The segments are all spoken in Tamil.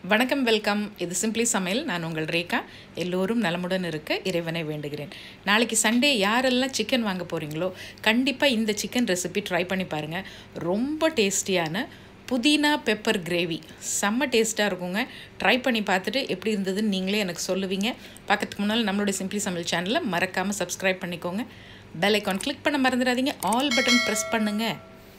வணக்கம் வெல்கம் இது சிம்பிளி சமையல் நான் உங்கள் ரேகா எல்லோரும் நலமுடன் இருக்க இறைவனை வேண்டுகிறேன் நாளைக்கு சண்டே யாரெல்லாம் சிக்கன் வாங்க போகிறீங்களோ கண்டிப்பாக இந்த சிக்கன் ரெசிபி ட்ரை பண்ணி பாருங்கள் ரொம்ப டேஸ்டியான புதினா பெப்பர் கிரேவி செம்ம டேஸ்ட்டாக இருக்குங்க ட்ரை பண்ணி பார்த்துட்டு எப்படி இருந்ததுன்னு நீங்களே எனக்கு சொல்லுவீங்க பார்க்கறதுக்கு முன்னால் நம்மளுடைய சிம்பிளி சமையல் சேனலை மறக்காமல் சப்ஸ்கிரைப் பண்ணிக்கோங்க பெல் ஐக்கான் கிளிக் பண்ண மறந்துடாதீங்க ஆல் பட்டன் ப்ரெஸ் பண்ணுங்கள்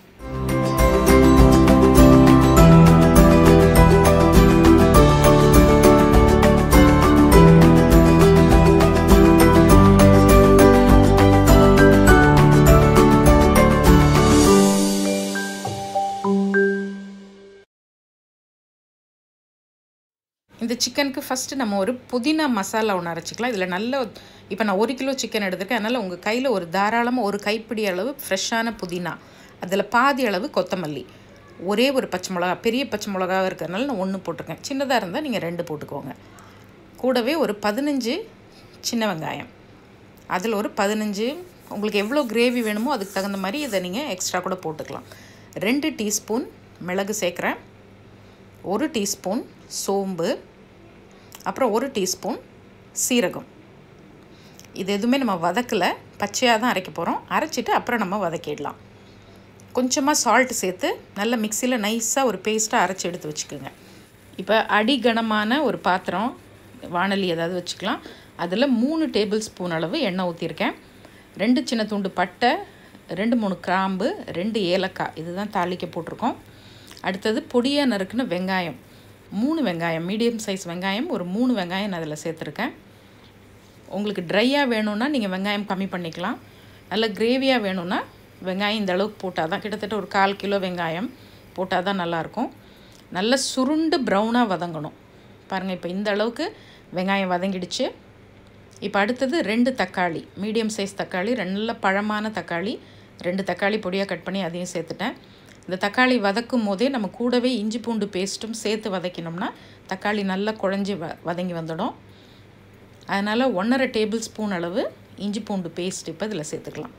இந்த சிக்கனுக்கு ஃபஸ்ட்டு நம்ம ஒரு புதினா மசாலா ஒன்று அரைச்சிக்கலாம் இதில் நல்ல இப்போ நான் ஒரு கிலோ சிக்கன் எடுத்திருக்கேன் அதனால் உங்கள் கையில் ஒரு தாராளமாக ஒரு கைப்பிடி அளவு ஃப்ரெஷ்ஷான புதினா அதில் பாதி அளவு கொத்தமல்லி ஒரே ஒரு பச்சை மிளகா பெரிய பச்சை மிளகாவாக இருக்கிறதுனால நான் ஒன்று போட்டிருக்கேன் சின்னதாக இருந்தால் நீங்கள் ரெண்டு போட்டுக்கோங்க கூடவே ஒரு பதினஞ்சு சின்ன வெங்காயம் அதில் ஒரு பதினஞ்சு உங்களுக்கு எவ்வளோ கிரேவி வேணுமோ அதுக்கு தகுந்த மாதிரி இதை நீங்கள் எக்ஸ்ட்ரா கூட போட்டுக்கலாம் ரெண்டு டீஸ்பூன் மிளகு சேர்க்குறேன் ஒரு டீஸ்பூன் சோம்பு அப்புறம் ஒரு டீஸ்பூன் சீரகம் இது எதுவுமே நம்ம வதக்கலை பச்சையாக தான் அரைக்க போகிறோம் அரைச்சிட்டு அப்புறம் நம்ம வதக்கிடலாம் கொஞ்சமாக சால்ட் சேர்த்து நல்ல மிக்சியில் நைஸாக ஒரு பேஸ்ட்டாக அரைச்சி எடுத்து வச்சுக்கோங்க இப்போ அடிகனமான ஒரு பாத்திரம் வானலி ஏதாவது வச்சுக்கலாம் அதில் மூணு டேபிள் ஸ்பூன் அளவு எண்ணெய் ஊற்றிருக்கேன் ரெண்டு சின்ன துண்டு பட்டை ரெண்டு மூணு கிராம்பு ரெண்டு ஏலக்காய் இதுதான் தாளிக்க போட்டிருக்கோம் அடுத்தது பொடியாக நறுக்குன வெங்காயம் மூணு வெங்காயம் மீடியம் சைஸ் வெங்காயம் ஒரு மூணு வெங்காயம் நான் அதில் சேர்த்துருக்கேன் உங்களுக்கு ட்ரையாக வேணும்னா நீங்கள் வெங்காயம் கம்மி பண்ணிக்கலாம் நல்ல கிரேவியாக வேணும்னா வெங்காயம் இந்த அளவுக்கு போட்டால் தான் கிட்டத்தட்ட ஒரு கால் கிலோ வெங்காயம் போட்டால் தான் நல்லாயிருக்கும் நல்ல சுருண்டு ப்ரௌனாக வதங்கணும் பாருங்கள் இப்போ இந்த அளவுக்கு வெங்காயம் வதங்கிடுச்சு இப்போ அடுத்தது ரெண்டு தக்காளி மீடியம் சைஸ் தக்காளி நல்ல பழமான தக்காளி ரெண்டு தக்காளி பொடியாக கட் பண்ணி அதையும் சேர்த்துட்டேன் இந்த தக்காளி வதக்கும் போதே நம்ம கூடவே இஞ்சி பூண்டு பேஸ்ட்டும் சேர்த்து வதக்கினோம்னா தக்காளி நல்லா குழஞ்சி வ வதங்கி வந்துடும் அதனால் ஒன்றரை டேபிள் ஸ்பூன் அளவு இஞ்சி பூண்டு பேஸ்ட் இப்போ இதில் சேர்த்துக்கலாம்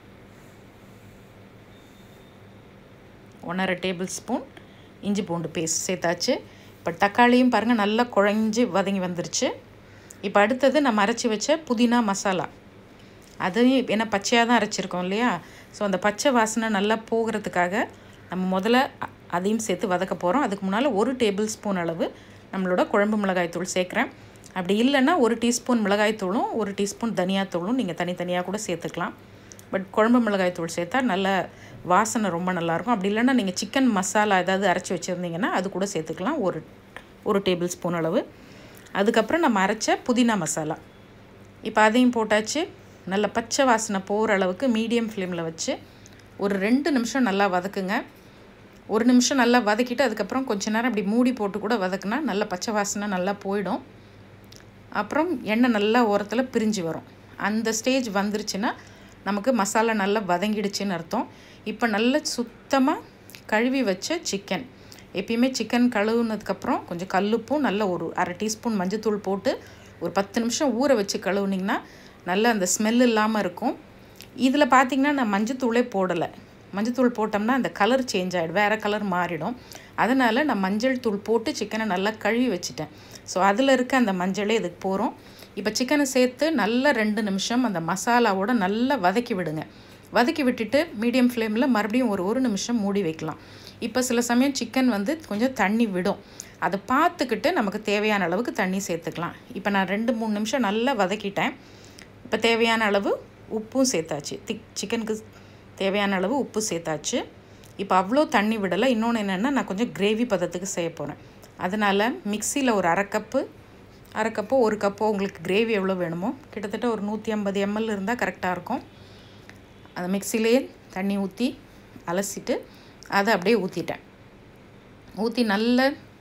ஒன்றரை டேபிள் ஸ்பூன் இஞ்சி பூண்டு பேஸ்ட் சேர்த்தாச்சு இப்போ தக்காளியும் பாருங்கள் நல்லா குழஞ்சி வதங்கி வந்துருச்சு இப்போ அடுத்தது நம்ம அரைச்சி வச்ச புதினா மசாலா அதையும் ஏன்னா பச்சையாக தான் அரைச்சிருக்கோம் இல்லையா ஸோ அந்த பச்சை வாசனை நல்லா போகிறதுக்காக நம்ம முதல்ல அதையும் சேர்த்து வதக்க போகிறோம் அதுக்கு முன்னால் ஒரு டேபிள் ஸ்பூன் அளவு நம்மளோட குழம்பு மிளகாய்த்தூள் சேர்க்குறேன் அப்படி இல்லைன்னா ஒரு டீஸ்பூன் மிளகாய்த்தூளும் ஒரு டீஸ்பூன் தனியாத்தூளும் நீங்கள் தனித்தனியாக கூட சேர்த்துக்கலாம் பட் குழம்பு மிளகாய்த்தூள் சேர்த்தா நல்ல வாசனை ரொம்ப நல்லாயிருக்கும் அப்படி இல்லைன்னா நீங்கள் சிக்கன் மசாலா ஏதாவது அரைச்சி வச்சுருந்தீங்கன்னா அது கூட சேர்த்துக்கலாம் ஒரு ஒரு டேபிள் ஸ்பூன் அளவு அதுக்கப்புறம் நம்ம அரைச்ச புதினா மசாலா இப்போ அதையும் போட்டாச்சு நல்ல பச்சை வாசனை போகிற அளவுக்கு மீடியம் ஃப்ளேமில் வச்சு ஒரு ரெண்டு நிமிஷம் நல்லா வதக்குங்க ஒரு நிமிஷம் நல்லா வதக்கிட்டு அதுக்கப்புறம் கொஞ்ச நேரம் அப்படி மூடி போட்டு கூட வதக்குனா நல்ல பச்சை வாசனை நல்லா போயிடும் அப்புறம் எண்ணெய் நல்லா ஓரத்தில் பிரிஞ்சு வரும் அந்த ஸ்டேஜ் வந்துருச்சுன்னா நமக்கு மசாலா நல்லா வதங்கிடுச்சுன்னு அர்த்தம் இப்போ நல்ல சுத்தமாக கழுவி வச்ச சிக்கன் எப்பயுமே சிக்கன் கழுவுனதுக்கப்புறம் கொஞ்சம் கல்லுப்பும் நல்ல ஒரு அரை டீஸ்பூன் மஞ்சத்தூள் போட்டு ஒரு பத்து நிமிஷம் ஊற வச்சு கழுவுனிங்கன்னா நல்ல அந்த ஸ்மெல் இல்லாமல் இருக்கும் இதில் பார்த்திங்கன்னா நான் மஞ்சத்தூளே போடலை மஞ்சத்தூள் போட்டோம்னா அந்த கலர் சேஞ்ச் ஆகிடும் வேறு கலர் மாறிடும் அதனால் நான் மஞ்சள் தூள் போட்டு சிக்கனை நல்லா கழுவி வச்சுட்டேன் ஸோ அதில் இருக்க அந்த மஞ்சளே இதுக்கு போகிறோம் இப்போ சிக்கனை சேர்த்து நல்லா ரெண்டு நிமிஷம் அந்த மசாலாவோட நல்லா வதக்கி விடுங்க வதக்கி விட்டுட்டு மீடியம் ஃப்ளேமில் மறுபடியும் ஒரு ஒரு நிமிஷம் மூடி வைக்கலாம் இப்போ சில சமயம் சிக்கன் வந்து கொஞ்சம் தண்ணி விடும் அதை பார்த்துக்கிட்டு நமக்கு தேவையான அளவுக்கு தண்ணி சேர்த்துக்கலாம் இப்போ நான் ரெண்டு மூணு நிமிஷம் நல்லா வதக்கிட்டேன் இப்போ தேவையான அளவு உப்பும் சேர்த்தாச்சு திக் சிக்கனுக்கு தேவையான அளவு உப்பு சேர்த்தாச்சு இப்போ அவ்வளோ தண்ணி விடலை இன்னொன்று என்னென்னா நான் கொஞ்சம் கிரேவி பதத்துக்கு செய்ய போகிறேன் அதனால் மிக்சியில் ஒரு அரை கப்பு அரை கப்போ ஒரு கப்போ உங்களுக்கு கிரேவி எவ்வளோ வேணுமோ கிட்டத்தட்ட ஒரு நூற்றி ஐம்பது எம்எல் இருந்தால் கரெக்டாக இருக்கும் அந்த மிக்சிலே தண்ணி ஊற்றி அலசிட்டு அதை அப்படியே ஊற்றிட்டேன் ஊற்றி நல்ல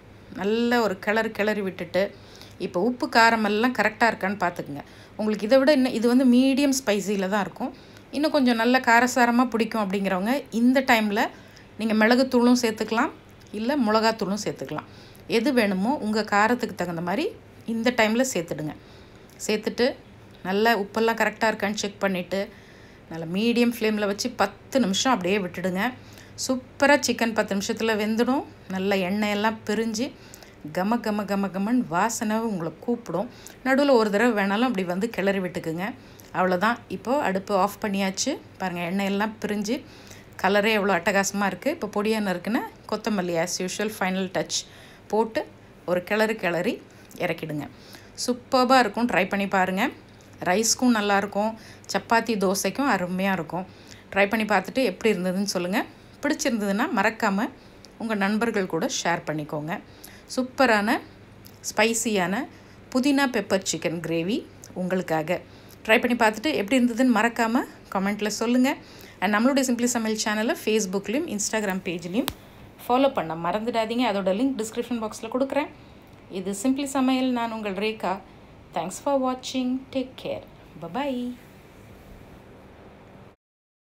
நல்ல ஒரு கிளறு கிளறி விட்டுட்டு இப்போ உப்பு காரமெல்லாம் கரெக்டாக இருக்கான்னு பார்த்துக்குங்க உங்களுக்கு இதை விட இன்னும் இது வந்து மீடியம் ஸ்பைசியில் தான் இருக்கும் இன்னும் கொஞ்சம் நல்ல காரசாரமாக பிடிக்கும் அப்படிங்கிறவங்க இந்த டைமில் நீங்கள் மிளகுத்தூளும் சேர்த்துக்கலாம் இல்லை மிளகாத்தூளும் சேர்த்துக்கலாம் எது வேணுமோ உங்கள் காரத்துக்கு தகுந்த மாதிரி இந்த டைமில் சேர்த்துடுங்க சேர்த்துட்டு நல்லா உப்பெல்லாம் கரெக்டாக இருக்கான்னு செக் பண்ணிவிட்டு நல்லா மீடியம் ஃப்ளேமில் வச்சு பத்து நிமிஷம் அப்படியே விட்டுடுங்க சூப்பராக சிக்கன் பத்து நிமிஷத்தில் வெந்துடும் நல்ல எண்ணெயெல்லாம் பிரிஞ்சு கம கம கம கமன் வாசனை உங்களை கூப்பிடும் நடுவில் ஒரு தடவை வேணாலும் அப்படி வந்து கிளறி விட்டுக்குங்க அவ்வளோதான் இப்போது அடுப்பு ஆஃப் பண்ணியாச்சு பாருங்கள் எண்ணெய் எல்லாம் பிரிஞ்சு கலரே எவ்வளோ அட்டகாசமாக இருக்குது இப்போ பொடியான இருக்குன்னு கொத்தமல்லி ஆஸ் யூஷுவல் ஃபைனல் டச் போட்டு ஒரு கிளறு கிளறி இறக்கிடுங்க சூப்பராக இருக்கும் ட்ரை பண்ணி பாருங்கள் ரைஸ்க்கும் நல்லாயிருக்கும் சப்பாத்தி தோசைக்கும் அருமையாக இருக்கும் ட்ரை பண்ணி பார்த்துட்டு எப்படி இருந்ததுன்னு சொல்லுங்கள் பிடிச்சிருந்ததுன்னா மறக்காமல் உங்கள் நண்பர்கள் கூட ஷேர் பண்ணிக்கோங்க சூப்பரான ஸ்பைசியான புதினா பெப்பர் சிக்கன் கிரேவி உங்களுக்காக ட்ரை பண்ணி பார்த்துட்டு எப்படி இருந்ததுன்னு மறக்காமல் கமெண்ட்டில் சொல்லுங்கள் அண்ட் நம்மளுடைய சிம்பிளி சமையல் சேனலை ஃபேஸ்புக்லேயும் இன்ஸ்டாகிராம் பேஜ்லேயும் ஃபாலோ பண்ண மறந்துடாதீங்க அதோட லிங்க் டிஸ்கிரிப்ஷன் பாக்ஸில் கொடுக்குறேன் இது சிம்பிளி சமையல் நான் உங்கள் ரேகா தேங்க்ஸ் ஃபார் வாட்சிங் டேக் கேர் பபாய்